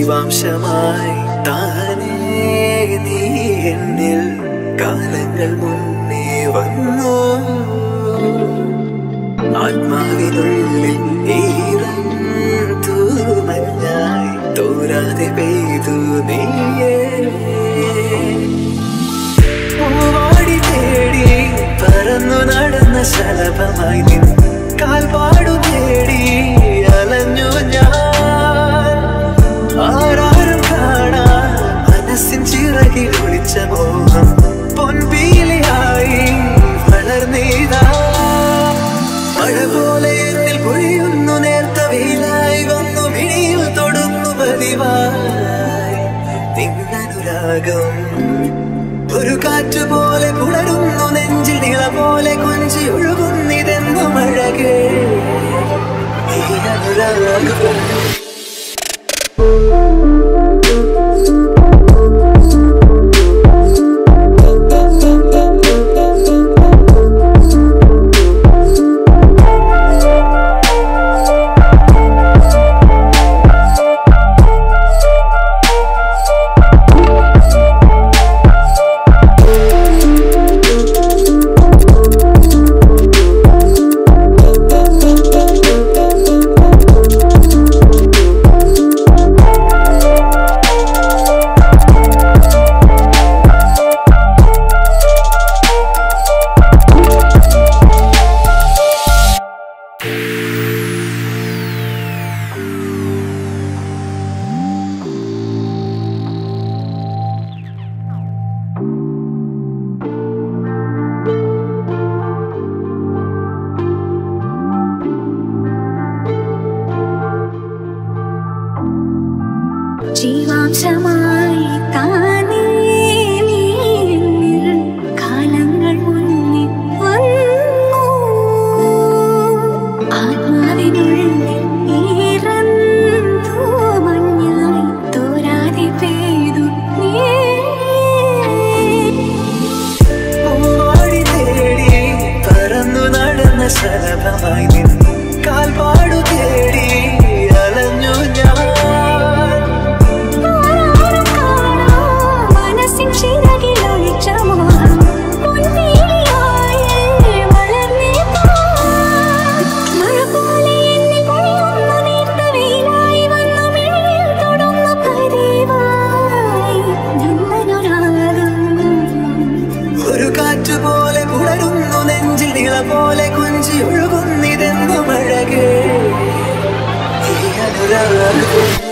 ജീവാംശമായി താനേ നീ എന്നിൽ കാലങ്ങൾ മുന്നേ വന്നു ആത്മാവിനുള്ളിൽ ഈറൻ തൂമഞ്ഞായി തോരാതെ പെയ്തു നീയേ പൂവാടി തേടി പറന്നു നടന്ന ശലഭമായി നിൻ കാൽപാടു തേടി അലഞ്ഞു ഞാൻ ആരാരും കാണാ മനസ്സിൻ ചിറകിൽ ഒളിച്ച മോഹം പൊൻപീലിയായി വളർന്നീതാ മഴ പോലെ എന്നിൽ പൊഴിയുന്നു നേർത്ത വെയിലായി വന്നു മിഴിയിൽ തൊടുന്നു പതിവായി നിന്നനുരാഗം ഒരു കാറ്റ് പോലെ പുണരുന്നു നെഞ്ചിൽ നിള പോലെ കൊഞ്ചി ഒഴുകുന്നിതെന്നു മഴകേ ഈ അനുരാഗം ജീവാംശമായി താനേ നീ എന്നിൽ കാലങ്ങൾ മുന്നിൽ വന്നു ആത്മാവിനുള്ളിൽ ഈറന്തോ മഞ്ഞായി തോരാതെ പെയ്തു നീ പൂവാടി തേടി പറന്നു നടന്ന ശലഭമായി നിൻ കാൽപാടു തേടി അലഞ്ഞു ഞാൻ ആരാരും കാണാ മനസ്സിൻ ചിറകിൽ ഒളിച്ച മോഹം പൊൻപീലിയായി വളർന്നേതാ. മഴ പോലെ എന്നിൽ പൊഴിയുന്ന നേർത്ത വെയിലായി വന്നു മിഴിയിൽ തൊടുന്ന പതിവായി നിന്നനുരാഗം. ഒരു കാറ്റ് പോലെ പുണരുന്നു നെഞ്ചിൽ നിള പോലെ കൊഞ്ചി ഒഴുകുന്നിതെന്നു മഴകേ ഈ അനുരാഗം